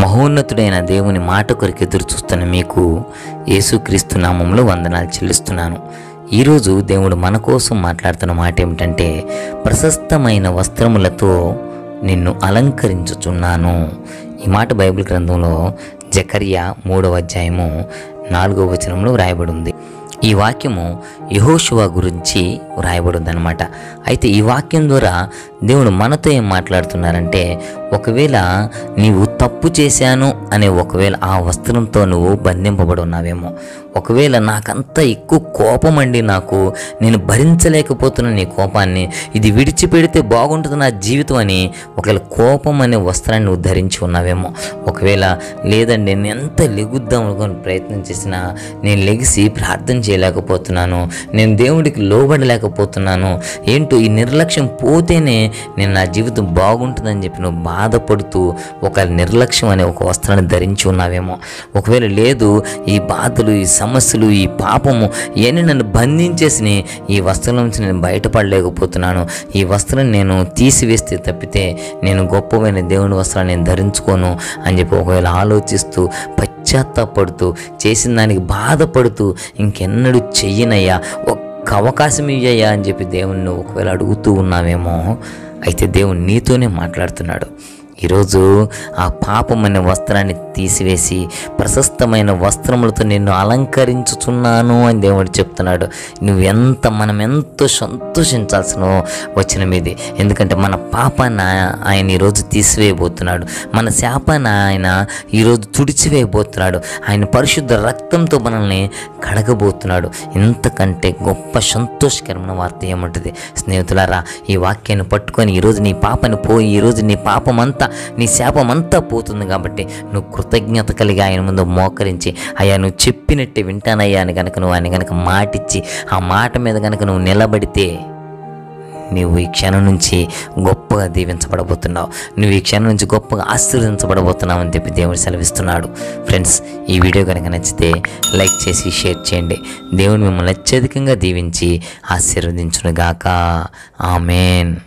మహోన్నతుడైన దేవుని మాట కొరకు ఎదురు చూస్తున్న మీకు యేసుక్రీస్తు నామంలో వందనాలు చెల్లిస్తున్నాను ఈరోజు దేవుడు మన కోసం మాట్లాడుతున్న మాట ఏమిటంటే ప్రశస్తమైన వస్త్రములతో నిన్ను అలంకరించుచున్నాను ఈ మాట బైబిల్ గ్రంథంలో జకర్యా మూడవ అధ్యాయము నాలుగవ వచనంలో వ్రాయబడి ఉంది ఈ వాక్యము యహోశువ గురించి వ్రాయబడింది అనమాట అయితే ఈ వాక్యం ద్వారా దేవుడు మనతో ఏం మాట్లాడుతున్నారంటే ఒకవేళ నీవు తప్పు చేశాను అనే ఒకవేళ ఆ వస్త్రంతో నువ్వు బంధింపబడి ఉన్నావేమో ఒకవేళ నాకంత ఎక్కువ కోపం అండి నాకు నేను భరించలేకపోతున్న నీ కోపాన్ని ఇది విడిచిపెడితే బాగుంటుంది నా జీవితం అని ఒకవేళ కోపం అనే వస్త్రాన్ని నువ్వు ధరించి ఉన్నావేమో ఒకవేళ లేదండి నేను ఎంత లెగుద్దాం అనుకొని ప్రయత్నం చేసినా నేను లెగిసి ప్రార్థన చేయలేకపోతున్నాను నేను దేవుడికి లోబడలేకపోతున్నాను ఏంటో ఈ నిర్లక్ష్యం పోతేనే నేను నా జీవితం బాగుంటుందని చెప్పి నువ్వు బాధపడుతూ ఒక నిర్లక్ష్యం అనే ఒక వస్త్రాన్ని ధరించి ఉన్నావేమో ఒకవేళ లేదు ఈ బాధలు ఈ సమస్యలు ఈ పాపము ఇవన్నీ నన్ను బంధించేసి ఈ వస్త్రం నుంచి నేను బయటపడలేకపోతున్నాను ఈ వస్త్రం నేను తీసివేస్తే తప్పితే నేను గొప్పమైన దేవుని వస్త్రాన్ని నేను ధరించుకోను అని చెప్పి ఒకవేళ ఆలోచిస్తూ పశ్చాత్తాపడుతూ చేసిన దానికి బాధపడుతూ ఇంకెన్నడూ చెయ్యనయ్యా ఒక్క అవకాశం ఇయ్యయ్యా అని చెప్పి దేవుణ్ణి ఒకవేళ అడుగుతూ ఉన్నావేమో అయితే దేవుడు నీతోనే మాట్లాడుతున్నాడు ఈరోజు ఆ పాపం అనే వస్త్రాన్ని తీసివేసి ప్రశస్తమైన వస్త్రములతో నిన్ను అలంకరించుచున్నాను అని దేవుడు చెప్తున్నాడు నువ్వు ఎంత మనం ఎంతో సంతోషించాల్సిన వచ్చిన మీది ఎందుకంటే మన పాపాన్ని ఆ- ఆయన ఈరోజు తీసివేయబోతున్నాడు మన శాపాన్ని ఆయన ఈరోజు తుడిచివేయబోతున్నాడు ఆయన పరిశుద్ధ రక్తంతో మనల్ని కడగబోతున్నాడు ఇంతకంటే గొప్ప సంతోషకరమైన వార్త ఏముంటుంది స్నేహితులారా ఈ వాక్యాన్ని పట్టుకొని ఈరోజు నీ పాపని పోయి ఈరోజు నీ పాపమంతా నీ శాపమంతా పోతుంది కాబట్టి నువ్వు కృతజ్ఞత కలిగి ఆయన ముందు మోకరించి అయ్యా నువ్వు చెప్పినట్టే వింటానయ్యా అని కనుక నువ్వు ఆయన కనుక మాటిచ్చి ఆ మాట మీద కనుక నువ్వు నిలబడితే నువ్వు ఈ క్షణం నుంచి గొప్పగా దీవించబడబోతున్నావు నువ్వు ఈ క్షణం నుంచి గొప్పగా ఆశీర్వదించబడబోతున్నావు అని చెప్పి దేవుడు సెలవిస్తున్నాడు ఫ్రెండ్స్ ఈ వీడియో కనుక నచ్చితే లైక్ చేసి షేర్ చేయండి దేవుడు మిమ్మల్ని అత్యధికంగా దీవించి ఆశీర్వదించునుగాక ఆమెన్